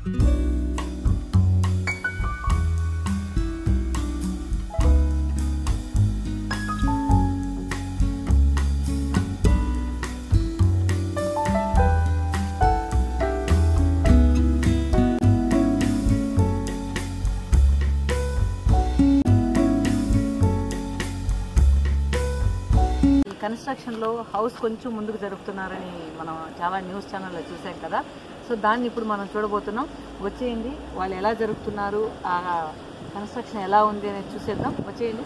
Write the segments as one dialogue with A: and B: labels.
A: ఈ కన్స్ట్రక్షన్లో హౌస్ కొంచెం ముందుకు జరుపుతున్నారని మనం చాలా న్యూస్ ఛానల్లో చూసాం కదా సో దాన్ని ఇప్పుడు మనం చూడబోతున్నాం వచ్చేయండి వాళ్ళు ఎలా జరుపుతున్నారు ఆ కన్స్ట్రక్షన్ ఎలా ఉంది అనేది చూసేద్దాం వచ్చేయండి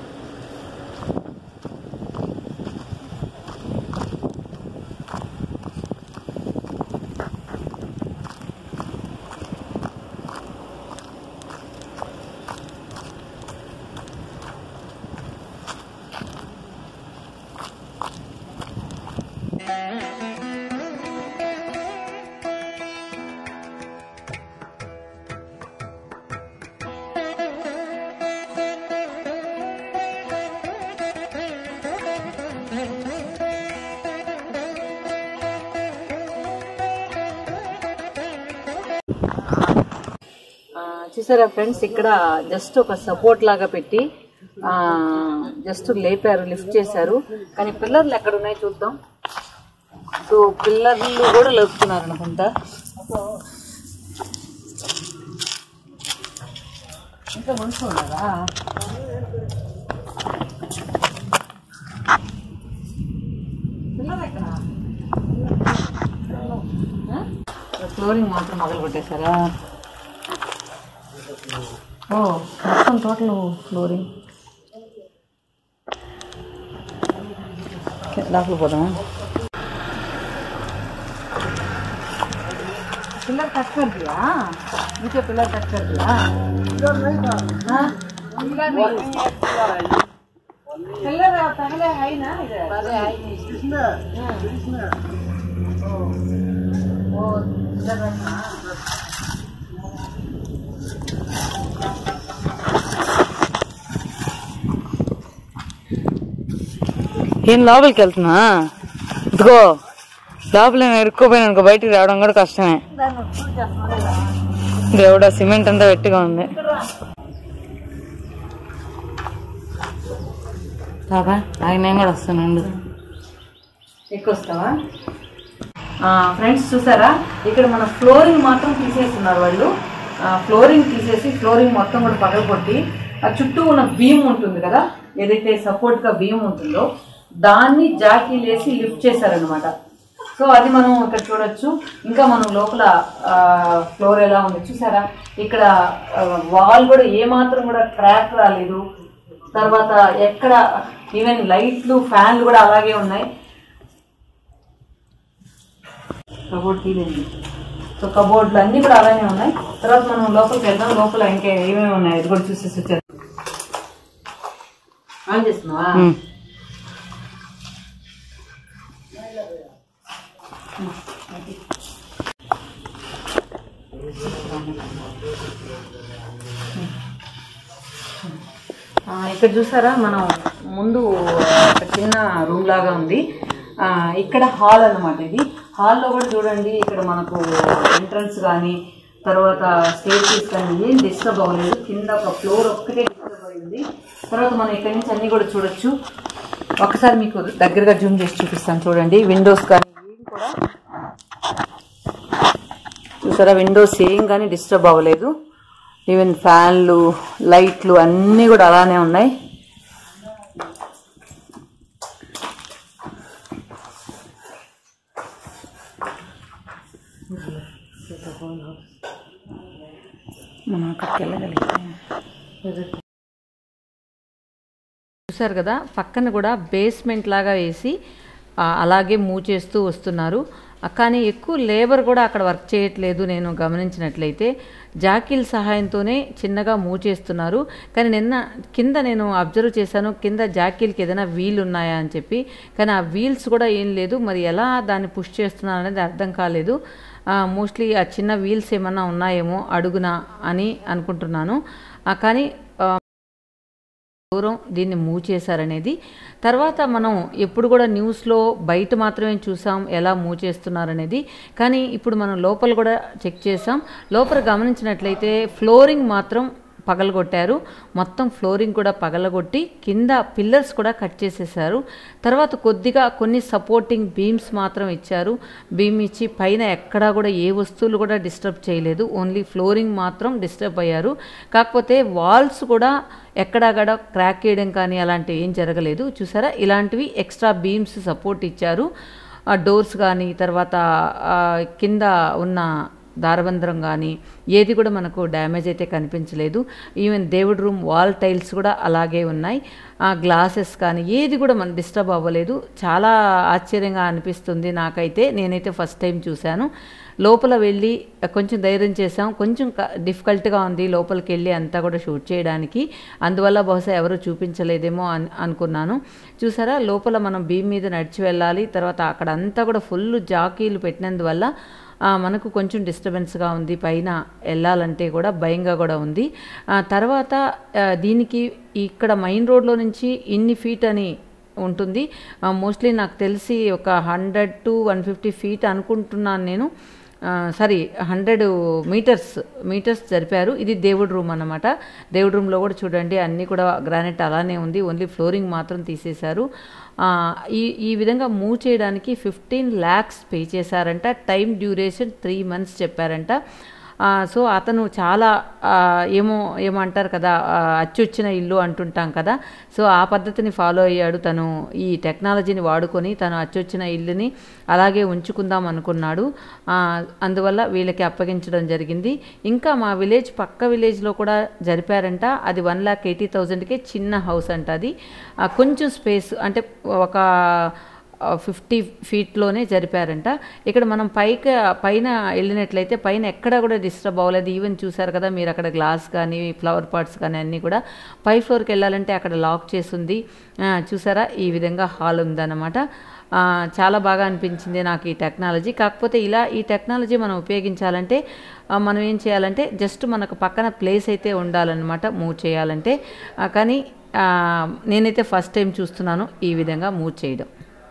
A: ఆ, చూసారా ఫ్రెండ్స్ ఇక్కడ జస్ట్ ఒక సపోర్ట్ లాగా పెట్టి జస్ట్ లేపారు లిఫ్ట్ చేశారు కానీ పిల్లర్లు ఎక్కడ ఉన్నాయి చూద్దాం సో పిల్లర్లు కూడా లేపుతున్నారు అనుకుంటా ఇంకా కొంచెం ఉన్నదా పిల్లర్ ఎక్కడ ఫ్లోరింగ్ మాత్రం మొదలు పెట్టేశారా ఓ మొత్తం టోటల్ ఫ్లోరింగ్ లోపల పోదామా पिलर कट कर दिया नीचे पिलर कट कर दिया हाँ? पिलर नहीं पिलर पहले है ही ना इधर पहले है ही नहीं वो इधर रखना ఏం లోపలికి వెళ్తున్నా ఇదిగో లోపల నేను ఇరుక్కుపోయినా అనుకో బయటికి రావడం కూడా కష్టమే దేవుడా సిమెంట్ అంతా వెట్టిగా ఉంది బాబా ఆయన నేను కూడా వస్తానండి ఎక్కువ వస్తావా ఫ్రెండ్స్ చూసారా ఇక్కడ మన ఫ్లోరింగ్ మాత్రం తీసేస్తున్నారు వాళ్ళు ఫ్లోరింగ్ తీసేసి ఫ్లోరింగ్ మొత్తం కూడా పగలగొట్టి ఆ చుట్టూ ఉన్న బీమ్ ఉంటుంది కదా ఏదైతే సపోర్ట్ గా బీమ్ ఉంటుందో దాన్ని జాకీలు వేసి లిఫ్ట్ చేశారనమాట సో అది మనం ఇక్కడ చూడొచ్చు ఇంకా మనం లోపల ఫ్లోర్ ఎలా ఉంది చూసారా ఇక్కడ వాల్ కూడా ఏ మాత్రం కూడా క్రాక్ రాలేదు తర్వాత ఎక్కడ ఈవెన్ లైట్లు ఫ్యాన్లు కూడా అలాగే ఉన్నాయి కబోర్డ్ తీయండి సో కబోర్డ్లు అన్నీ కూడా అలానే ఉన్నాయి తర్వాత మనం లోపలికి వెళ్దాం లోపల ఇంకా ఏమేమి ఉన్నాయి అది కూడా చూసేసి వచ్చారు ఆన్ చేస్తున్నావా ఆ, ఇక్కడ చూసారా మనం ముందు ఒక చిన్న రూమ్ లాగా ఉంది ఆ, ఇక్కడ హాల్ అన్నమాట ఇది హాల్లో కూడా చూడండి ఇక్కడ మనకు ఎంట్రన్స్ కానీ తర్వాత స్టేర్కేస్ కానీ ఏం డిస్టర్బ్ అవ్వలేదు కింద ఒక ఫ్లోర్ ఒక్కటే డిస్టర్బ్ అయింది తర్వాత మనం ఇక్కడ నుంచి అన్ని కూడా చూడొచ్చు ఒకసారి మీకు దగ్గరగా జూమ్ చేసి చూపిస్తాను చూడండి విండోస్ కానీ ఏం కూడా చూసారా విండోస్ ఏం కానీ డిస్టర్బ్ అవ్వలేదు ఈవెన్ ఫ్యాన్లు లైట్లు అన్నీ కూడా అలానే ఉన్నాయి మనం అక్కడికి వెళ్ళగలిగితే చూసారు కదా పక్కన కూడా బేస్మెంట్ లాగా వేసి ఆ, అలాగే మూవ్ చేస్తూ వస్తున్నారు ఆ, కానీ ఎక్కువ లేబర్ కూడా అక్కడ వర్క్ చేయట్లేదు నేను గమనించినట్లయితే జాకీల సహాయంతోనే చిన్నగా మూవ్ చేస్తున్నారు కానీ నిన్న కింద నేను అబ్జర్వ్ చేశాను కింద జాకీలకి ఏదైనా వీల్ ఉన్నాయా అని చెప్పి కానీ ఆ వీల్స్ కూడా ఏం లేదు మరి ఎలా దాన్ని పుష్ చేస్తున్నారు అనేది అర్థం కాలేదు మోస్ట్లీ ఆ చిన్న వీల్స్ ఏమన్నా ఉన్నాయేమో అడుగున అని అనుకుంటున్నాను ఆ, కానీ
B: దూరం దీన్ని మూవ్ చేశారనేది తర్వాత మనం ఎప్పుడు కూడా న్యూస్లో బయట మాత్రమే చూసాం ఎలా మూవ్ చేస్తున్నారనేది కానీ ఇప్పుడు మనం లోపల కూడా చెక్ చేసాం లోపల గమనించినట్లయితే ఫ్లోరింగ్ మాత్రం పగలగొట్టారు మొత్తం ఫ్లోరింగ్ కూడా పగలగొట్టి కింద పిల్లర్స్ కూడా కట్ చేసేసారు తర్వాత కొద్దిగా కొన్ని సపోర్టింగ్ బీమ్స్ మాత్రం ఇచ్చారు బీమ్ ఇచ్చి పైన ఎక్కడా కూడా ఏ వస్తువులు కూడా డిస్టర్బ్ చేయలేదు ఓన్లీ ఫ్లోరింగ్ మాత్రం డిస్టర్బ్ అయ్యారు కాకపోతే వాల్స్ కూడా ఎక్కడక్కడ క్రాక్ వేయడం కానీ అలాంటివి ఏం జరగలేదు చూసారా ఇలాంటివి ఎక్స్ట్రా బీమ్స్ సపోర్ట్ ఇచ్చారు డోర్స్ కానీ తర్వాత ఆ, కింద ఉన్న దారబంధరం కానీ ఏది కూడా మనకు డ్యామేజ్ అయితే కనిపించలేదు ఈవెన్ దేవుడి రూమ్ వాల్ టైల్స్ కూడా అలాగే ఉన్నాయి ఆ గ్లాసెస్ కానీ ఏది కూడా మన డిస్టర్బ్ అవ్వలేదు చాలా ఆశ్చర్యంగా అనిపిస్తుంది నాకైతే నేనైతే ఫస్ట్ టైం చూశాను లోపల వెళ్ళి కొంచెం ధైర్యం చేసాం కొంచెం క- డిఫికల్ట్గా ఉంది లోపలికి వెళ్ళి అంతా కూడా షూట్ చేయడానికి అందువల్ల బహుశా ఎవరు చూపించలేదేమో అని అనుకున్నాను చూసారా లోపల మనం బీమ్ మీద నడిచి వెళ్ళాలి తర్వాత అక్కడ అంతా కూడా ఫుల్ జాకీలు పెట్టినందువల్ల ఆ, మనకు కొంచెం డిస్టర్బెన్స్గా ఉంది పైన వెళ్ళాలంటే కూడా భయంగా కూడా ఉంది ఆ, తర్వాత ఆ, దీనికి ఇక్కడ మెయిన్ రోడ్లో నుంచి ఇన్ని ఫీట్ అని ఉంటుంది మోస్ట్లీ నాకు తెలిసి ఒక hundred two one fifty feet అనుకుంటున్నాను నేను సారీ హండ్రెడ్ మీటర్స్ మీటర్స్ జరిపారు ఇది దేవుడి రూమ్ అన్నమాట దేవుడి రూమ్లో కూడా చూడండి అన్నీ కూడా గ్రానైట్ అలానే ఉంది ఓన్లీ ఫ్లోరింగ్ మాత్రం తీసేశారు ఆ, ఈ ఈ విధంగా మూవ్ చేయడానికి ఫిఫ్టీన్ ల్యాక్స్ పే చేశారంట టైం డ్యూరేషన్ త్రీ మంత్స్ చెప్పారంట ఆ, సో అతను చాలా ఆ, ఏమో ఏమో అంటారు కదా ఆ, అచ్చొచ్చిన ఇల్లు అంటుంటాం కదా సో ఆ పద్ధతిని ఫాలో అయ్యాడు తను ఈ టెక్నాలజీని వాడుకొని తను అచ్చొచ్చిన ఇల్లుని అలాగే ఉంచుకుందాం అనుకున్నాడు ఆ, అందువల్ల వీళ్ళకి అప్పగించడం జరిగింది ఇంకా మా విలేజ్ పక్క విలేజ్లో కూడా జరిపారంట అది వన్ ల్యాక్ ఎయిటీ థౌజండ్కే చిన్న హౌస్ అంట అది ఆ, కొంచెం స్పేస్ అంటే ఒక ఫిఫ్టీ ఫీట్లోనే జరిపారంట ఇక్కడ మనం పైకి పైన వెళ్ళినట్లయితే పైన ఎక్కడ కూడా డిస్టర్బ్ అవ్వలేదు ఈవెన్ చూసారు కదా మీరు అక్కడ గ్లాస్ కానీ ఫ్లవర్ పాట్స్ కానీ అన్నీ కూడా పై ఫ్లోర్కి వెళ్ళాలంటే అక్కడ లాక్ చేసింది ఆ, చూసారా ఈ విధంగా హాల్ ఉందన్నమాట ఆ, చాలా బాగా అనిపించింది నాకు ఈ టెక్నాలజీ కాకపోతే ఇలా ఈ టెక్నాలజీ మనం ఉపయోగించాలంటే ఆ, మనం ఏం చేయాలంటే జస్ట్ మనకు పక్కన ప్లేస్ అయితే ఉండాలన్నమాట మూవ్ చేయాలంటే ఆ, కానీ ఆ, నేనైతే ఫస్ట్ టైం చూస్తున్నాను ఈ విధంగా మూవ్ చేయడం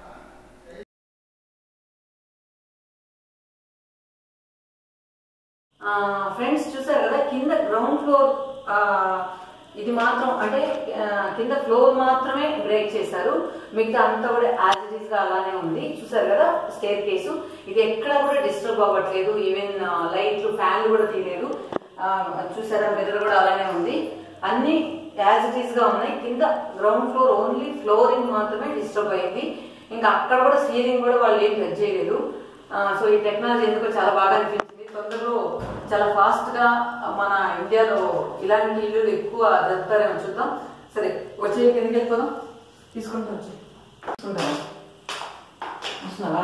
A: ఫ్రెండ్స్ చూసారు కదా కింద గ్రౌండ్ ఫ్లోర్ ఇది మాత్రం అంటే ఆ, కింద ఫ్లోర్ మాత్రమే బ్రేక్ చేశారు మిగతా అంతా కూడా యాజ్ ఇట్ ఈస్ గా అలానే ఉంది చూసారు కదా స్టేర్ కేసు ఇది ఎక్కడ కూడా డిస్టర్బ్ అవ్వట్లేదు ఈవెన్ లైట్లు ఫ్యాన్లు కూడా తీయలేదు ఆ, చూసారా మిర్రర్ కూడా అలానే ఉంది అన్ని యాజ్ ఇట్ ఈస్ గా ఉన్నాయి కింద గ్రౌండ్ ఫ్లోర్ ఓన్లీ ఫ్లోరింగ్ మాత్రమే డిస్టర్బ్ అయింది ఇంకా అక్కడ కూడా సీలింగ్ కూడా వాళ్ళు ఏం టచ్ చేయలేదు ఆ, సో ఈ టెక్నాలజీ ఎందుకో చాలా బాగా అనిపించింది తొందరలో చాలా ఫాస్ట్ గా మన ఇండియాలో ఇలాంటి ఇల్లులు ఎక్కువ జరుపుతారేమో చూద్దాం సరే వచ్చే కిందకి వెళ్ళిపోదాం తీసుకుంటా వచ్చి తీసుకుంటావా వస్తున్నావా?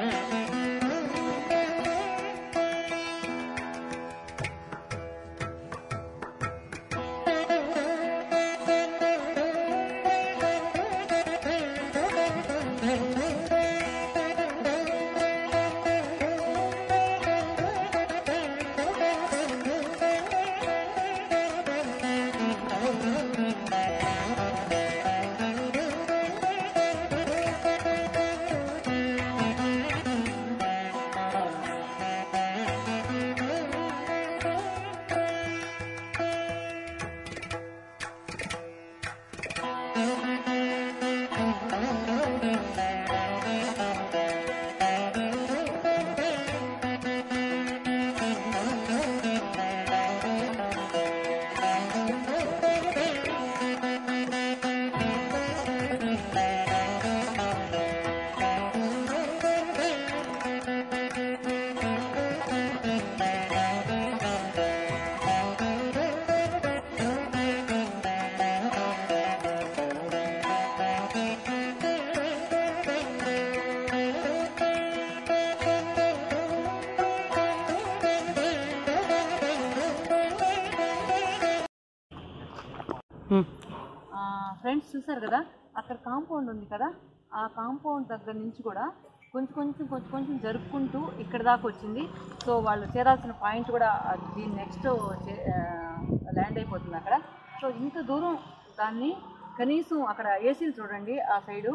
A: ఫ్రెండ్స్ చూసారు కదా అక్కడ కాంపౌండ్ ఉంది కదా ఆ కాంపౌండ్ దగ్గర నుంచి కూడా కొంచెం కొంచెం కొంచెం కొంచెం జరుపుకుంటూ ఇక్కడ దాకా వచ్చింది సో వాళ్ళు చేరాల్సిన పాయింట్ కూడా ఆ దీని నెక్స్ట్ ల్యాండ్ అయిపోతుంది అక్కడ సో ఇంత దూరం దాన్ని కనీసం అక్కడ ఏసీలు చూడండి ఆ సైడు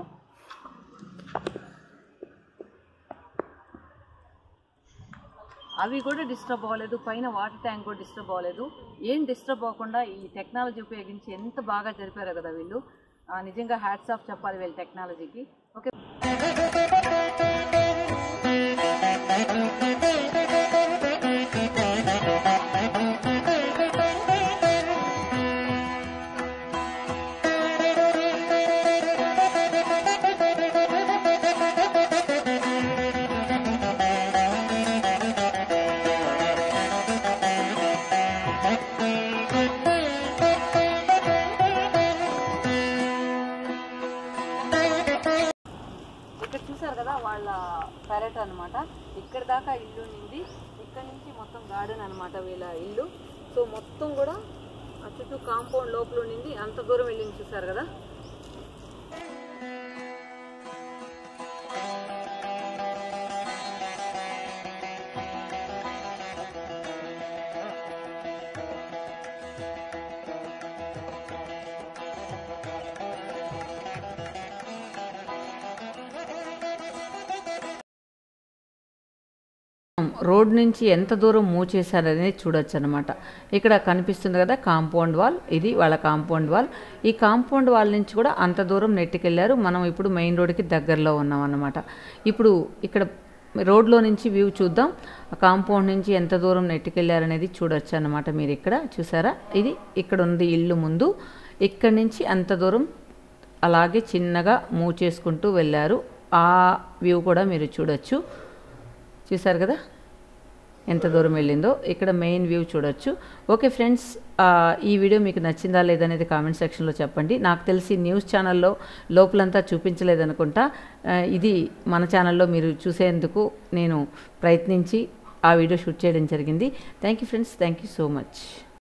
A: అవి కూడా డిస్టర్బ్ అవ్వలేదు పైన వాటర్ ట్యాంక్ కూడా డిస్టర్బ్ అవ్వలేదు ఏం డిస్టర్బ్ అవ్వకుండా ఈ టెక్నాలజీ ఉపయోగించి ఎంత బాగా జరిపారో కదా వీళ్ళు ఆ, నిజంగా హ్యాట్స్ ఆఫ్ చెప్పాలి వీళ్ళ టెక్నాలజీకి ఓకే ఇక్కడ చూసారు కదా వాళ్ళ పెరట్ అన్నమాట ఇక్కడ దాకా ఇల్లు నింది ఇక్కడ నుంచి మొత్తం గార్డెన్ అన్నమాట వీళ్ళ ఇల్లు సో మొత్తం కూడా ఆ చుట్టూ కాంపౌండ్ లోపల ఉండింది అంత దూరం వెళ్ళింది చూసారు కదా
B: రోడ్ నుంచి ఎంత దూరం మూవ్ చేశారనేది చూడొచ్చు అనమాట ఇక్కడ కనిపిస్తుంది కదా కాంపౌండ్ వాల్ ఇది వాళ్ళ కాంపౌండ్ వాల్ ఈ కాంపౌండ్ వాల్ నుంచి కూడా అంత దూరం నెట్టుకెళ్ళారు మనం ఇప్పుడు మెయిన్ రోడ్కి దగ్గరలో ఉన్నాం అన్నమాట ఇప్పుడు ఇక్కడ రోడ్లో నుంచి వ్యూ చూద్దాం ఆ కాంపౌండ్ నుంచి ఎంత దూరం నెట్టుకెళ్ళారనేది చూడొచ్చు అనమాట మీరు ఇక్కడ చూసారా ఇది ఇక్కడ ఉంది ఇల్లు ముందు ఇక్కడ నుంచి అంత దూరం అలాగే చిన్నగా మూవ్ చేసుకుంటూ వెళ్ళారు ఆ వ్యూ కూడా మీరు చూడొచ్చు చూసారు కదా ఎంత దూరం వెళ్ళిందో ఇక్కడ మెయిన్ వ్యూ చూడొచ్చు ఓకే ఫ్రెండ్స్ ఆ, ఈ వీడియో మీకు నచ్చిందా లేదనేది కామెంట్ సెక్షన్లో చెప్పండి నాకు తెలిసి న్యూస్ ఛానల్లో లోపలంతా చూపించలేదనుకుంటా ఆ, ఇది మన ఛానల్లో మీరు చూసేందుకు నేను ప్రయత్నించి ఆ వీడియో షూట్ చేయడం జరిగింది thank you friends thank you so much